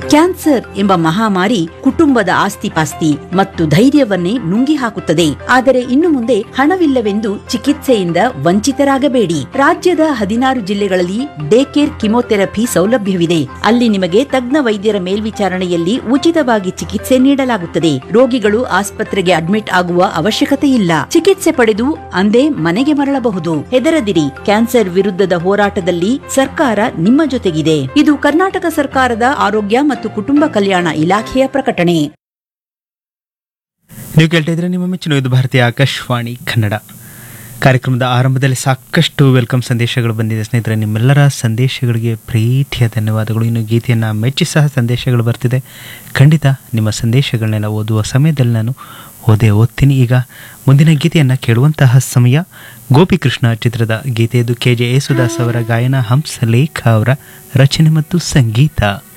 cancer ಎಂಬ ಮಹಾಮಾರಿ ಕುಟುಂಬದ ಆಸ್ತಿಪಾಸ್ತಿ ಮತ್ತು ಧೈರ್ಯವನ್ನೇ ನುಂಗಿ ಹಾಕುತ್ತದೆ ಆದರೆ ಇನ್ನು ಮುಂದೆ ಹಣವಿಲ್ಲವೆಂದು ಚಿಕಿತ್ಸೆಯಿಂದ ವಂಚಿತರಾಗಬೇಡಿ ರಾಜ್ಯದ ಹದಿನಾರು ಜಿಲ್ಲೆಗಳಲ್ಲಿ ಡೇ ಕೇರ್ ಕಿಮೋಥೆರಪಿ ಸೌಲಭ್ಯವಿದೆ ಅಲ್ಲಿ ನಿಮಗೆ ತಜ್ಞ ವೈದ್ಯರ ಮೇಲ್ವಿಚಾರಣೆಯಲ್ಲಿ ಉಚಿತವಾಗಿ ಚಿಕಿತ್ಸೆ ನೀಡಲಾಗುತ್ತದೆ ರೋಗಿಗಳು ಆಸ್ಪತ್ರೆಗೆ ಅಡ್ಮಿಟ್ ಆಗುವ ಅವಶ್ಯಕತೆ ಇಲ್ಲ ಚಿಕಿತ್ಸೆ ಪಡೆದು ಅಂದೇ ಮನೆಗೆ ಮರಳಬಹುದು ಹೆದರದಿರಿ ಕ್ಯಾನ್ಸರ್ ವಿರುದ್ಧದ ಹೋರಾಟದಲ್ಲಿ ಸರ್ಕಾರ ನಿಮ್ಮ ಜೊತೆಗಿದೆ ಇದು ಕರ್ನಾಟಕ ಸರ್ಕಾರದ ಆರೋಗ್ಯ ಮತ್ತು ಕುಟುಂಬ ಕಲ್ಯಾಣ ಇಲಾಖೆಯ ಪ್ರಕಟಣೆ ನೀವು ಕೇಳ್ತಾ ಇದ್ರೆ ನಿಮ್ಮ ಮೆಚ್ಚಿನ ಇದು ಭಾರತೀಯ ಆಕಾಶವಾಣಿ ಕನ್ನಡ ಕಾರ್ಯಕ್ರಮದ ಆರಂಭದಲ್ಲಿ ಸಾಕಷ್ಟು ವೆಲ್ಕಮ್ ಸಂದೇಶಗಳು ಬಂದಿದೆ ಸ್ನೇಹಿತರೆ ನಿಮ್ಮೆಲ್ಲರ ಸಂದೇಶಗಳಿಗೆ ಪ್ರೀತಿಯ ಧನ್ಯವಾದಗಳು ಇನ್ನು ಗೀತೆಯನ್ನು ಮೆಚ್ಚಿ ಸಹ ಸಂದೇಶಗಳು ಬರ್ತಿದೆ ಖಂಡಿತ ನಿಮ್ಮ ಸಂದೇಶಗಳನ್ನೆಲ್ಲ ಓದುವ ಸಮಯದಲ್ಲಿ ನಾನು ಓದೇ ಓದ್ತೀನಿ ಈಗ ಮುಂದಿನ ಗೀತೆಯನ್ನು ಕೇಳುವಂತಹ ಸಮಯ ಗೋಪಿಕೃಷ್ಣ ಚಿತ್ರದ ಗೀತೆ ಇದು ಕೆ ಜೆ ಯೇಸುದಾಸ್ ಅವರ ಗಾಯನ ಹಂಸಲೇಖ ಅವರ ರಚನೆ ಮತ್ತು ಸಂಗೀತ